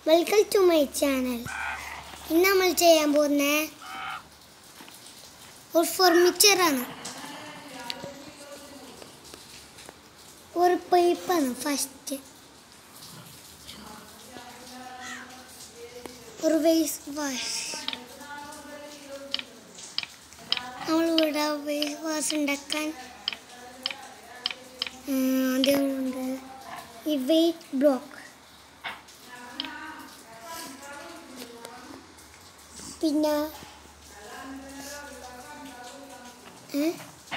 Welcome to my channel ഇന്ന് നമ്മൾ ചെയ്യാൻ പോകുന്ന ഒരു ഫർണിച്ചറാണ് ഒരു പൈപ്പാണ് ഫസ്റ്റ് ഒരു വേസ്റ്റ് വാഷ് നമ്മളിവിടെ വേസ്റ്റ് വാഷ് ഉണ്ടാക്കാൻ അതുകൊണ്ട് ഈ വെയിറ്റ് ബ്ലോക്ക് പിന്നെ ഏ?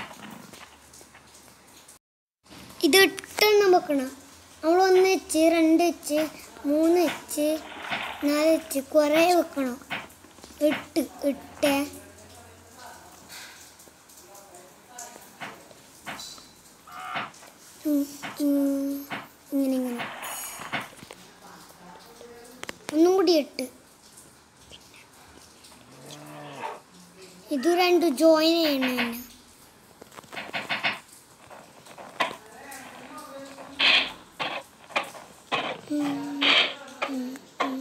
ഇത് എട്ടെണ്ണം വെക്കണം നമ്മൾ ഒന്ന് വെച്ച് രണ്ട് വെച്ച് മൂന്ന് വെച്ച് നാല് വെച്ച് കുറേ വെക്കണം എട്ട് എട്ട് ഉം, ഉം, ഇങ്ങനെ ഇങ്ങനെ ഒന്നും കൂടി എട്ട് ഇത് രണ്ട് ജോയിൻ ചെയ്യണം തന്നെ ഉം, ഉം, ഉം.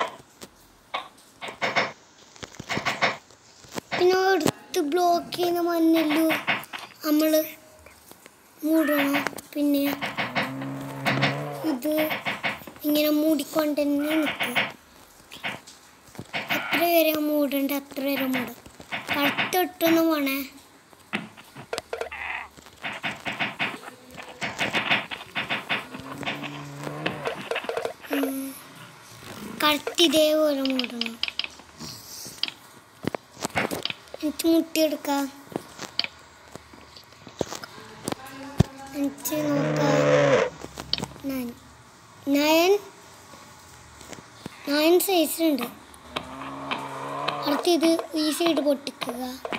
പിന്നെ എടുത്ത് ബ്ലോക്ക് ചെയ്യുന്ന മണ്ണില്ലു നമ്മൾ മൂടണം പിന്നെ ഇത് ഇങ്ങനെ മൂടിക്കൊണ്ട് തന്നെ നിൽക്കും എത്ര വരെ മൂടണ്ട അത്ര വരെ മൂടും കറുത്തിട്ടൊന്നും വേണേ കറുത്ത് ഇതേപോലെ മൂടണം എനിക്ക് മുട്ടിയെടുക്കാം എനിക്ക് നോക്കാം നയൻ നയൻ നയൻ സൈസ് ഉണ്ട് അടുത്ത് ഇത് ഈ സൈഡ് പൊട്ടിക്കുക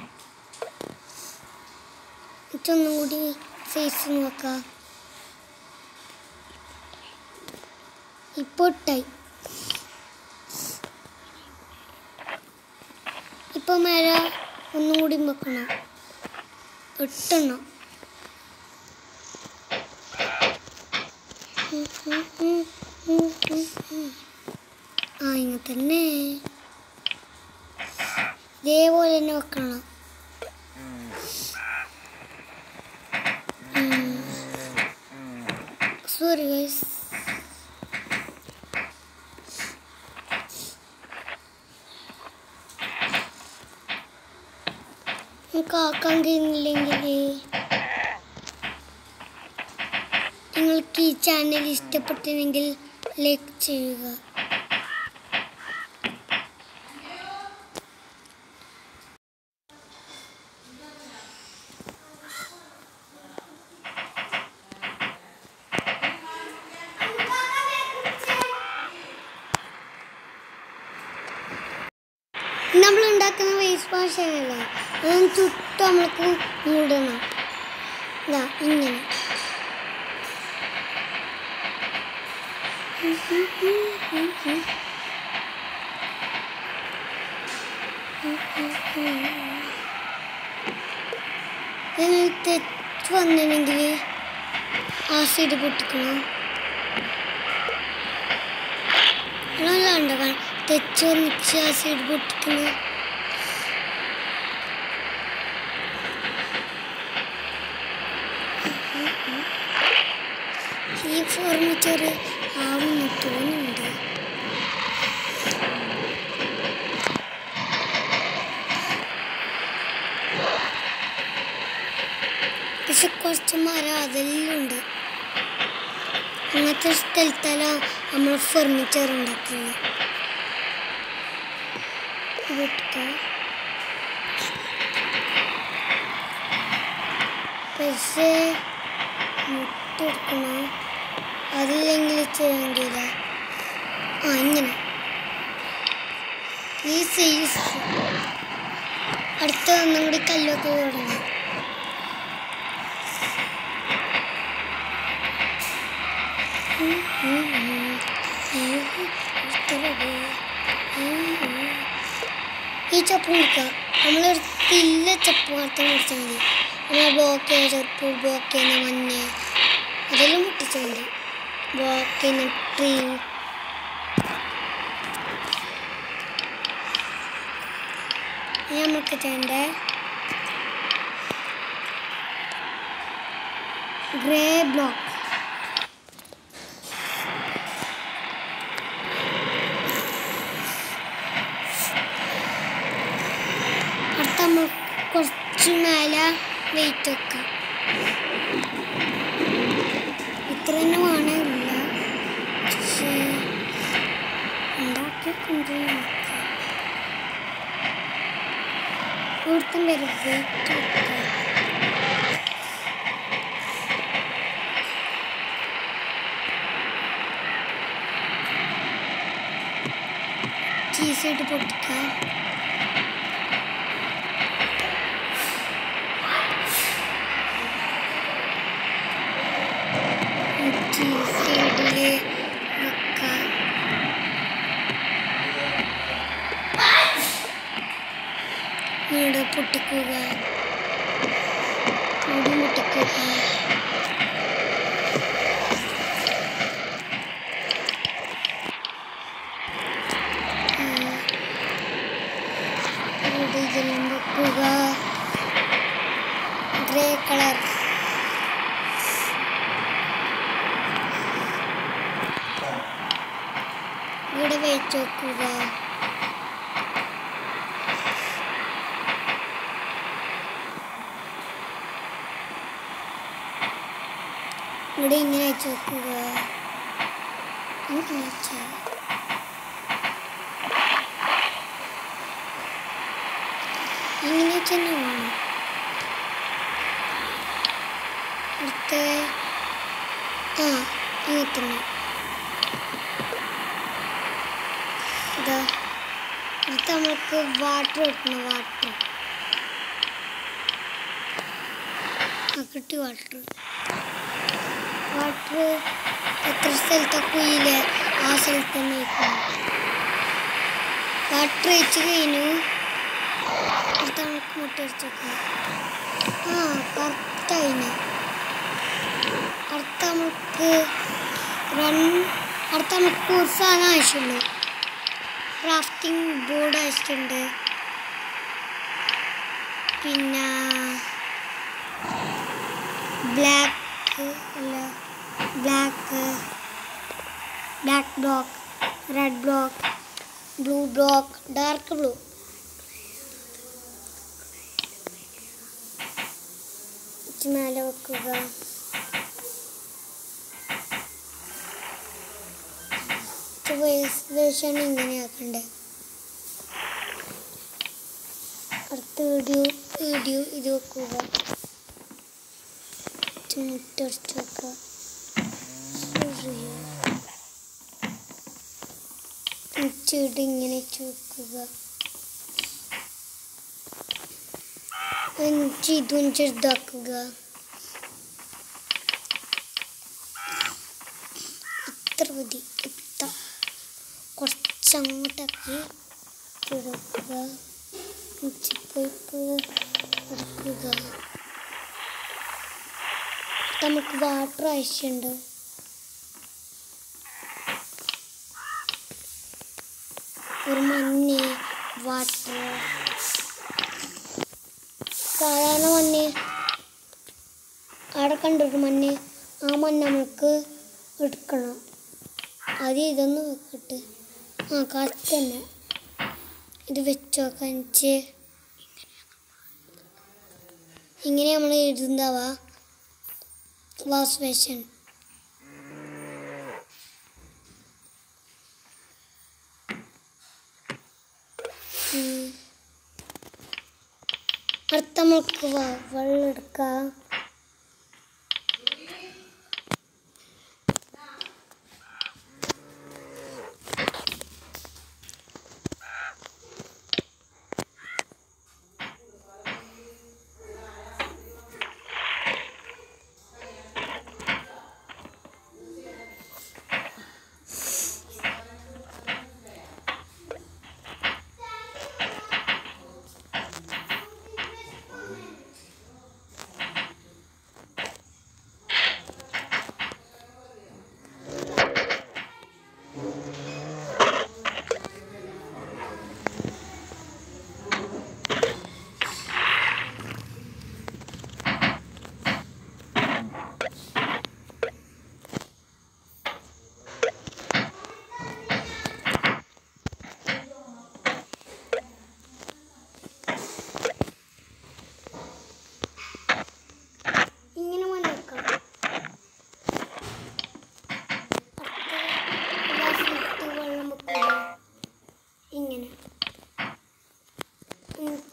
എന്നിട്ടൊന്നും കൂടി സൈസ് നോക്കാം ഇപ്പോൾ ഇട്ടായി ഇപ്പൊ മേലെ ഒന്നും കൂടി വെക്കണം എട്ടെണ്ണം ഉം, ഉം, ഉം, ഉം, ഉം, ഉം. ആ ഇങ്ങനെ തന്നെ ഇതേപോലെ തന്നെ വെക്കണം സോറി ഗൈസ് നമുക്ക് ആക്കാൻ കഴിയുന്നില്ലെങ്കിൽ നിങ്ങൾക്ക് ഈ ചാനൽ ഇഷ്ടപ്പെട്ടില്ലെങ്കിൽ ലൈക്ക് ചെയ്യുക നമ്മൾ ഉണ്ടാക്കുന്ന വേസ്റ്റ് വാഷനല്ലേ അതൊന്ന് ചുട്ട് നമ്മൾക്ക് മൂടണം ഇതാ ഇങ്ങനെ നിങ്ങൾ തെറ്റ് വന്നില്ലെങ്കിൽ ആ സൈഡ് പൊട്ടിക്കണം നല്ല ഉണ്ടാക്കാൻ തെച്ച് വന്നിച്ച് ആ സൈഡ് പൊട്ടിക്കണം ഈ ഫർണിച്ചർ ആവുന്നു തോന്നുന്നുണ്ട് പക്ഷെ കുറച്ച് മരം അതെല്ലാം ഉണ്ട് അങ്ങനത്തെ സ്ഥലത്തെല്ലാം നമ്മൾ ഫർണിച്ചർ ഉണ്ടാക്കുന്നത് ഇതൊക്കെ പക്ഷേ മുട്ടെടുക്കണം അതില്ലെങ്കിൽ ചെയ്യേണ്ടിയില്ല ആ ഇങ്ങനെ ഈ സൈസ് അടുത്ത ഒന്നും കൂടി കല്ലൊക്കെ തുടങ്ങി ഈ ചപ്പ് മുറിക്കുക നമ്മളൊരു തില്ല ചപ്പ് മാത്രം മുറിച്ചാൽ മതി നമ്മൾ ബ്ലോക്ക് ചെയ്യുന്ന ചെറുപ്പ് ബ്ലോക്ക് ചെയ്യുന്ന മഞ്ഞ അതെല്ലാം മുട്ടിച്ചാൽ മതി ബ്ലോക്ക് ചെയ്യുന്ന ട്രീ എടുത്തിട്ടുണ്ട് ഗ്രേ ബ്ലോക്ക് അടുത്ത നമ്മൾ കുറച്ച് മേലെ വെയിറ്റ് വെക്കാം ഇത്ര തന്നെ വേണമില്ല പക്ഷേ ഉണ്ടാക്കി കൊണ്ടുപോയി ഇവിടുത്തെ പേര് വെയിറ്റ് വെക്കാം ചീസ് ഇട്ട് പൊട്ടിക്കാം ചീസ് ഇടല് വെക്കാം ഇവിടെ പൊട്ടിക്കുക അവിടെ പൊട്ടിക്കുക ഇവിടെ ഇതെല്ലാം വെക്കുക ഗ്രേ കളർ ഇവിടെ വെച്ച് വെക്കുക ഇവിടെ ഇങ്ങനെ വെച്ച് വെക്കുക ഇങ്ങനെ വെച്ച് ഇങ്ങനെ വെച്ച് തന്നെ വേണം അടുത്ത ആ ഇങ്ങനെ തന്നെ ഇതാ അടുത്ത നമ്മൾക്ക് വാട്ടർ വെക്കണം വാട്ടർ ആ കിട്ടി വാട്ടർ വാട്ടർ എത്ര സ്ഥലത്തൊക്കെ കുയില് ആ സ്ഥലത്ത് തന്നെ വെക്കണം വാട്ടർ വെച്ച് കഴിഞ്ഞു അടുത്ത നമുക്ക് മുട്ട അടിച്ച് വെക്കണം ആ കറക്റ്റായിന് അടുത്ത നമുക്ക് റൺ അടുത്ത നമുക്ക് ഒരു സാധനം ആവശ്യമുള്ളൂ ക്രാഫ്റ്റിംഗ് ബോർഡ് ആവശ്യമുണ്ട് പിന്നെ ബ്ലാക്ക് അല്ല black black block red block blue block dark blue മേലെ വെക്കുക വേഷൻ ഇങ്ങനെയാക്കണ്ടേ അടുത്ത വീഡിയോ വീഡിയോ ഇത് വെക്കുക മുട്ടടിച്ച് വെക്കുക ചെടി ഇങ്ങനെ വെച്ച് വെക്കുക അഞ്ച് ഇതും ചെറുതാക്കുക ഇത്ര മതി ഇത്ര കുറച്ചങ്ങോട്ടാക്കി കിടക്കുക ഉച്ചപ്പോയിക്ക് കിടക്കുക നമുക്ക് വാട്ടർ ആവശ്യമുണ്ട് ഒരു മഞ്ഞ് വാട്ടർ സാധാരണ മഞ്ഞ് അവിടെ കണ്ടൊരു മഞ്ഞ് ആ മഞ്ഞ് നമുക്ക് എടുക്കണം അത് ഇതൊന്ന് വെക്കട്ടെ ആ കറക്റ്റ് തന്നെ ഇത് വെച്ചോ കണിച്ച് ഇങ്ങനെ നമ്മൾ എഴുതുന്നതാവാ വാഷ് ബേഷൻ ഉം. അടുത്ത നമുക്ക് വ- വെള്ളം എടുക്കാം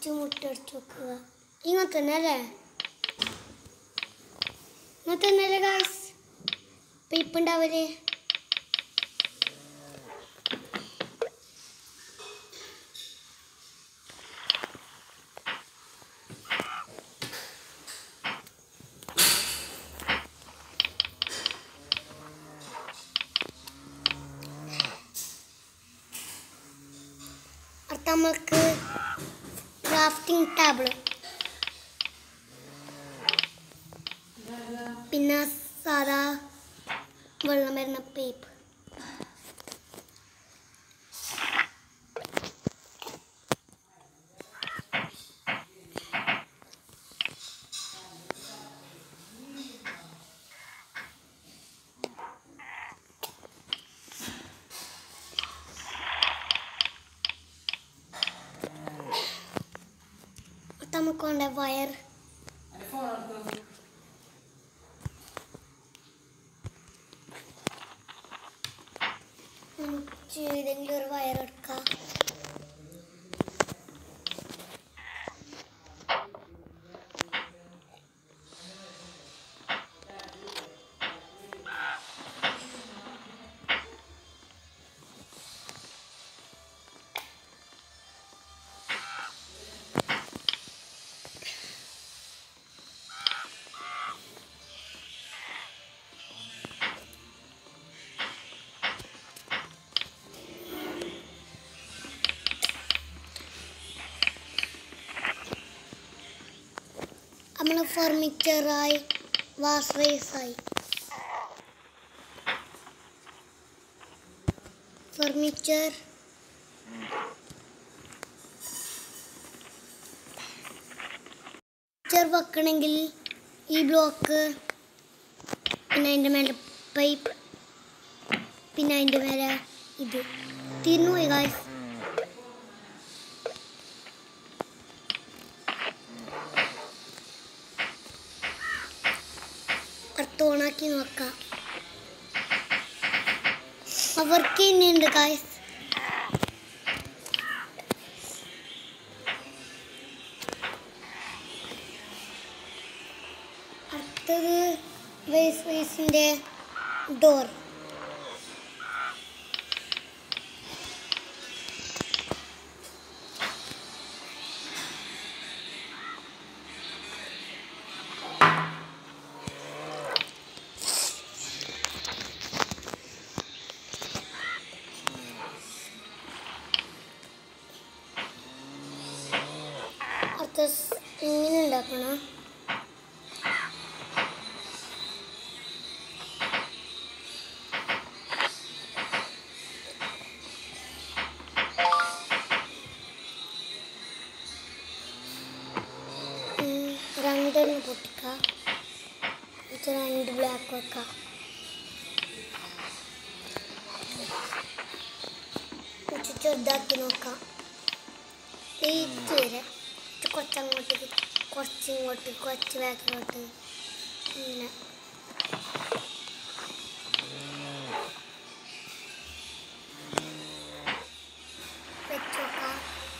ഫസ്റ്റ് മുട്ട അടിച്ചു വെക്കുക ഇങ്ങനെ തന്നെ അല്ലേ ഇങ്ങനെ തന്നെ അല്ലേ ഗായ്സ് ഇപ്പം ഇപ്പം ഉണ്ടാവല് അടുത്ത നമുക്ക് ക്രാഫ്റ്റിംഗ് ടേബിൾ പിന്നെ സാധാ വെള്ളം വരുന്ന പേപ്പർ അടുത്ത നമുക്ക് വേണ്ട വയർ നമുക്ക് ഏതെങ്കിലും ഒരു വയർ എടുക്കാം നമ്മൾ ഫർണിച്ചറായി വാസ്റേസായി ഫർണിച്ചർ ഫർണിച്ചർ വെക്കണമെങ്കിൽ ഈ ബ്ലോക്ക് പിന്നെ അതിൻ്റെ മേലെ പൈപ്പ് പിന്നെ അതിൻ്റെ മേലെ ഇത് തിരിഞ്ഞു പോയി ഗായ്സ് അടുത്ത് ഓണാക്കി നോക്കാം അവർക്ക് ഇനിയുണ്ട് ഗായ്സ് അടുത്തത് വേസ് വേസിൻ്റെ ഡോർ അടുത്ത സ് ഇങ്ങനെ ഉണ്ടാക്കണം ഉം, രണ്ടെണ്ണം പൊട്ടിക്കാം എന്നിട്ട് രണ്ട് ബ്ലാക്ക് വെക്കാം കുറച്ച് ചെറുതാക്കി നോക്കാം എയ്റ്റ് വരെ കുറച്ച് കുറച്ചങ്ങോട്ട് കുറച്ച് ഇങ്ങോട്ട് കുറച്ച് ബാക്കിലോട്ട് ഇങ്ങനെ വെച്ച് നോക്കാം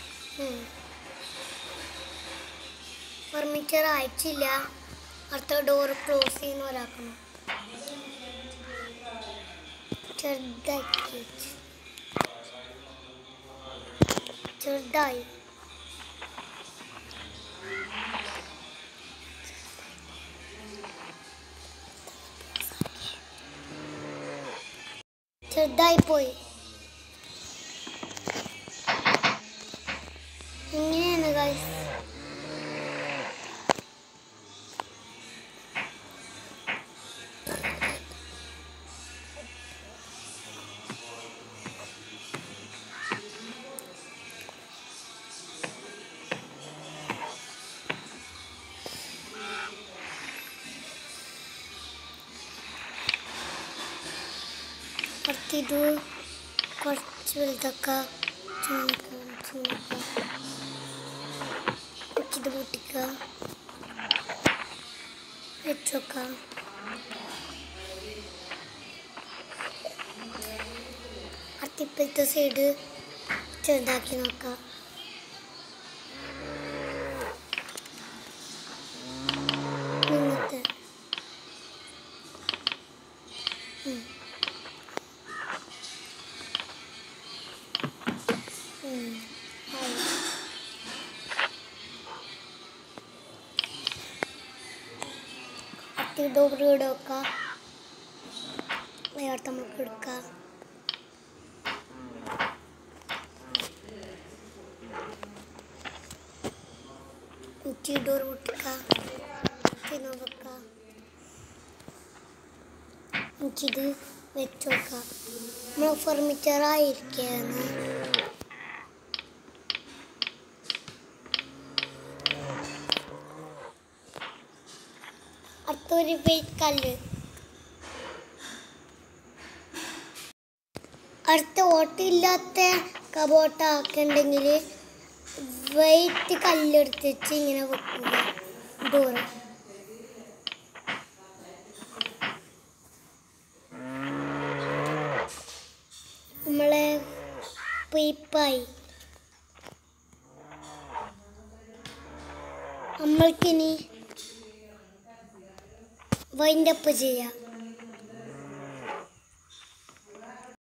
ഫർണിച്ചർ അയച്ചില്ല അടുത്ത ഡോർ ക്ലോസ് ചെയ്യുന്ന ഒരാക്കണം ചെറുതാക്കി വെച്ച്. ചെറുതായി ചെറുതായി പോയി ഇങ്ങനെയാണ് ഗൈസ് അടുത്തിത് കുറച്ച് വലുതൊക്കെ കുറച്ചിത് പൊട്ടിക്കുക വെച്ചോക്കാം അടുത്തിപ്പോഴത്തെ സൈഡ് ചെറുതാക്കി നോക്കാം ഉം. ആയി. അടുത്ത ഡോർ ഇവിടെ വെക്കാം വേറെ നമുക്ക് എടുക്കാം ഉച്ചി ഡോർ പൊട്ടിക്കാം പിന്നെ വെക്കാം എനിക്കിത് വെച്ച് നോക്കാം നമ്മൾ ഫർണിച്ചറായിരിക്കുകയാണ് അടുത്തൊരു വെയിറ്റ് കല്ല് അടുത്ത ഓട്ടമില്ലാത്ത കബോട്ട ആക്കണ്ടെങ്കിൽ വെയിറ്റ് കല്ലെടുത്ത് വെച്ച് ഇങ്ങനെ വെക്കുക ഡോറ് നമ്മളെ പൈപ്പായി നമ്മൾക്കിനി വൈൻഡപ്പ് ചെയ്യാം